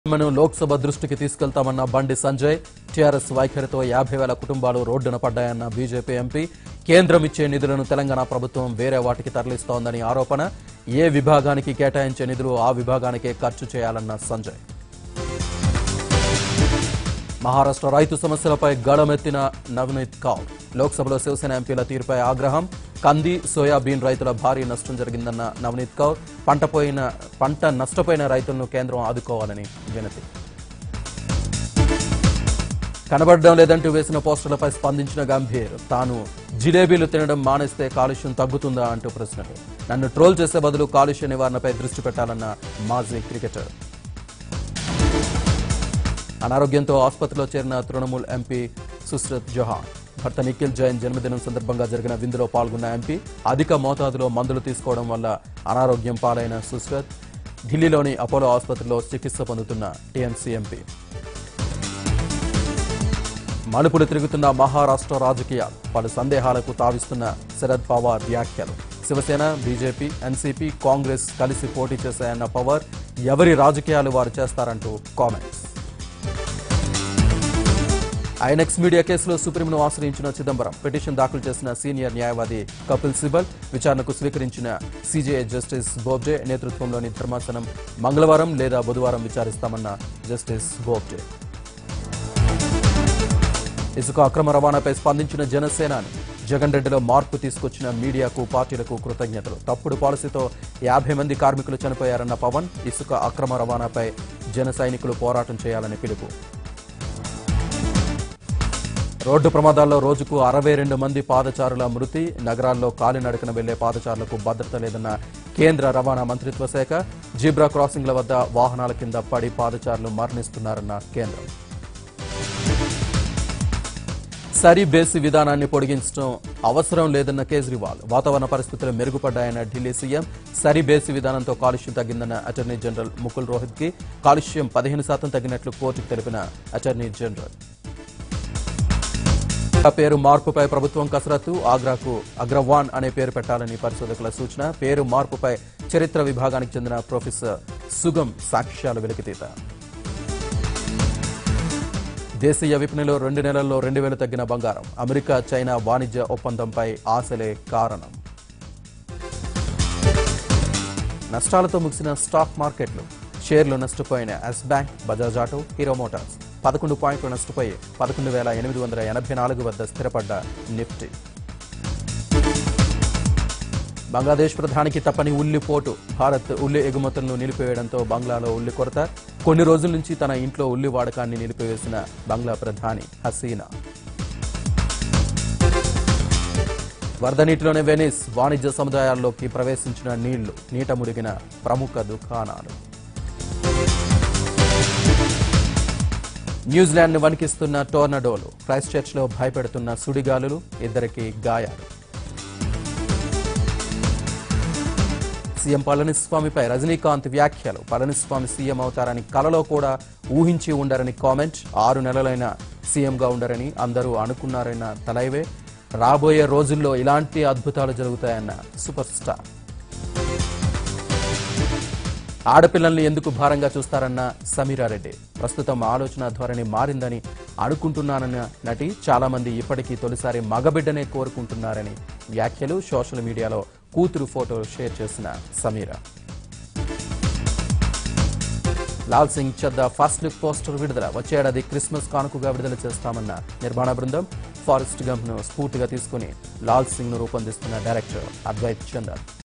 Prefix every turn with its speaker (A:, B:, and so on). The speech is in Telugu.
A: మనం లోక్సభ దృష్టికి తీసుకెళ్తామన్న బండి సంజయ్ టీఆర్ఎస్ వైఖరితో యాభై వేల కుటుంబాలు రోడ్డున పడ్డాయన్న బీజేపీ ఎంపీ కేంద్రం ఇచ్చే నిధులను తెలంగాణ ప్రభుత్వం వేరే వాటికి తరలిస్తోందని ఆరోపణ ఏ విభాగానికి కేటాయించే నిధులు ఆ విభాగానికే ఖర్చు చేయాలన్న సంజయ్ మహారాష్ట్ర రైతు సమస్యలపై గళమెత్తిన నవనీత్ కౌర్ లోక్సభలో శివసేన ఎంపీల తీరుపై ఆగ్రహం కంది సోయాబీన్ రైతుల భారీ నష్టం జరిగిందన్న నవనీత్ కౌర్ పంట పోయిన పంట నష్టపోయిన రైతులను కేంద్రం ఆదుకోవాలని వినతి కనబడడం లేదంటూ వేసిన పోస్టర్లపై స్పందించిన గంభీర్ తాను జిలేబీలు తినడం మానేస్తే కాలుష్యం తగ్గుతుందా అంటూ ప్రశ్నలు నన్ను ట్రోల్ చేసే బదులు కాలుష్య నివారణపై దృష్టి పెట్టాలన్న మాజీ క్రికెటర్ అనారోగ్యంతో ఆసుపత్రిలో చేరిన తృణమూల్ ఎంపీ సుశ్రత్ జొహాన్ భర్త నిఖిల్ జైన్ జన్మదినం సందర్భంగా జరిగిన విందులో పాల్గొన్న ఎంపీ అధిక మోతాదులో మందులు తీసుకోవడం వల్ల అనారోగ్యం పాలైన సుశ్రత్ ఢిల్లీలోని అపోలో ఆసుపత్రిలో చికిత్స పొందుతున్న టీఎంసీ ఎంపీ మలుపులు తిరుగుతున్న మహారాష్ట్ర రాజకీయాలు పలు సందేహాలకు తావిస్తున్న శరద్ పవార్ వ్యాఖ్యలు శివసేన బీజేపీ ఎన్సీపీ కాంగ్రెస్ కలిసి పోటీ చేశాయన్న పవార్ ఎవరి రాజకీయాలు వారు చేస్తారంటూ కామెంట్స్ ఐఎన్ఎక్స్ మీడియా కేసులో సుప్రీంను ఆశ్రయించిన చిదంబరం పిటిషన్ దాఖలు చేసిన సీనియర్ న్యాయవాది కపిల్ సిబల్ విచారణకు స్వీకరించిన సీజేఐ జస్టిస్ బోబ్డే నేతృత్వంలోని ధర్మాసనం మంగళవారం లేదా బుధవారం విచారిస్తామన్న జస్టిస్ బోబ్డే ఇసుక అక్రమ రవాణాపై స్పందించిన జనసేనాని జగన్ రెడ్డిలో మార్పు తీసుకొచ్చిన మీడియాకు పార్టీలకు కృతజ్ఞతలు తప్పుడు పాలసీతో యాభై మంది కార్మికులు చనిపోయారన్న పవన్ ఇసుక అక్రమ రవాణాపై జన సైనికులు పోరాటం చేయాలని పిలుపు రోడ్డు ప్రమాదాల్లో రోజుకు అరవై రెండు మంది పాదచారుల మృతి నగరాల్లో కాలినడకన వెళ్లే పాదచారులకు భద్రత లేదన్న కేంద్ర రవాణా మంత్రిత్వ శాఖ జీబ్రా క్రాసింగ్ల వద్ద వాహనాల కింద పడి పాదచారులు మరణిస్తున్నారన్న కేంద్రం సరి బేసి విధానాన్ని పొడిగించడం అవసరం లేదన్న కేజ్రీవాల్ వాతావరణ పరిస్థితులు మెరుగుపడ్డాయన్న ఢిల్లీ సీఎం సరి బేసి విధానంతో కాలుష్యం తగ్గిందన్న attorney general Mukul Rohatgi కాలుష్యం పదిహేను శాతం తగ్గినట్లు కోర్టుకు తెలిపిన అటార్నీ జనరల్ ఆ పేరు మార్పుపై ప్రభుత్వం కసరత్తు ఆగ్రాకు అగ్రవాన్ అనే పేరు పెట్టాలని పరిశోధకుల సూచన పేరు మార్పుపై చరిత్ర విభాగానికి చెందిన ప్రొఫెసర్ సుగం సాక్ష్యాలు వెలికితీత దేశీయ విపణిలో రెండు నెలల్లో రెండు వేలు తగ్గిన బంగారం అమెరికా చైనా వాణిజ్య ఒప్పందంపై ఆశలే కారణం నష్టాలతో ముగిసిన స్టాక్ మార్కెట్లు షేర్లు నష్టపోయిన Yes Bank Bajaj auto Hero Motors పదకొండు పాయింట్లు నష్టపోయి పదకొండు వేల ఎనిమిది వందల ఎనభై నాలుగు వద్ద స్థిరపడ్డ నిఫ్టీ బంగ్లాదేశ్ ప్రధానికి తప్పని ఉల్లి పోటు భారత్ ఉల్లి ఎగుమతులను నిలిపివేయడంతో బంగ్లాలో ఉల్లి కొరత కొన్ని రోజుల నుంచి తన ఇంట్లో ఉల్లి వాడకాన్ని నిలిపివేసిన బంగ్లా ప్రధాని హసీనా వరద నీటిలోనే వెనిస్ వాణిజ్య సముదాయాల్లోకి ప్రవేశించిన నీళ్లు నీట మునిగిన ప్రముఖ దుకాణాలు న్యూజిలాండ్ ను వణికిస్తున్న టోర్నడోలు క్రైస్ట్ చర్చ్ లో భయపెడుతున్న సుడిగాలులు ఇద్దరికి గాయాలు సీఎం పళనిస్వామిపై రజనీకాంత్ వ్యాఖ్యలు పళనిస్వామి సీఎం అవుతారని కలలో కూడా ఊహించి ఉండరని కామెంట్ ఆరు నెలలైన సీఎంగా ఉండరని అందరూ అనుకున్నారన్న తలైవే రాబోయే రోజుల్లో ఇలాంటి అద్భుతాలు జరుగుతాయన్న సూపర్ స్టార్ ఆడపిల్లల్ని ఎందుకు భారంగా చూస్తారన్న సమీరారెడ్డి ప్రస్తుతం ఆలోచన ధోరణి మారిందని అనుకుంటున్నానన్న నటి చాలా మంది ఇప్పటికీ తొలిసారి మగబిడ్డనే కోరుకుంటున్నారని వ్యాఖ్యలు సోషల్ మీడియాలో కూతురు ఫోటో షేర్ చేసిన Sameera Laal Singh Chaddha first look poster విడుదల వచ్చే ఏడాది క్రిస్మస్ కానుకగా విడుదల చేస్తామన్న నిర్మాణ బృందం ఫారెస్ట్ గంప్ ను స్ఫూర్తిగా తీసుకుని లాల్ సింగ్ ను రూపొందిస్తున్న డైరెక్టర్ అద్వైత్ చందర్